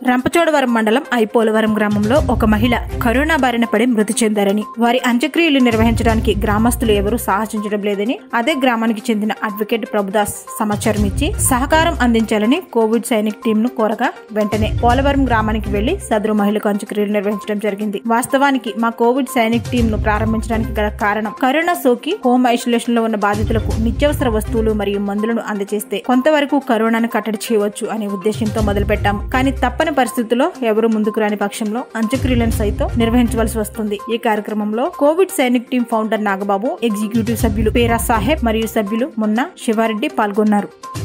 రంపచోడవరం మండలం ఐపోలవరం గ్రామంలో ఒక మహిళ కరోనా బారిన పడి మృతి చెందారని వారి అంత్యక్రియలు నిర్వహించడానికి గ్రామస్తులు ఎవరూ సాహసించడం లేదని అదే గ్రామానికి చెందిన అడ్వకేట్ ప్రభుదాస్ సమాచారం ఇచ్చి సహకారం అందించాలని కోవిడ్ సైనిక్ టీం ను కోరగా వెంటనే పోలవరం గ్రామానికి వెళ్లి సదరు మహిళకు అంత్యక్రియలు నిర్వహించడం జరిగింది వాస్తవానికి మా కోవిడ్ సైనిక్ టీం ను ప్రారంభించడానికి గల కారణం కరోనా సోకి హోమ్ ఐసోలేషన్ లో ఉన్న బాధితులకు నిత్యావసర వస్తువులు మరియు మందులను అందజేస్తే కొంతవరకు కరోనాను కట్టడి చేయవచ్చు అనే ఉద్దేశంతో మొదలుపెట్టాం కానీ తప్పని పరిస్థితుల్లో ఎవరు ముందుకు రాని పక్షంలో అంత్యక్రియలను సైతం నిర్వహించవలసి వస్తుంది ఈ కార్యక్రమంలో Covid Sainik team founder Nagababu executive సభ్యులు పేరా సాహెబ్ మరియు సభ్యులు మొన్న శివారెడ్డి పాల్గొన్నారు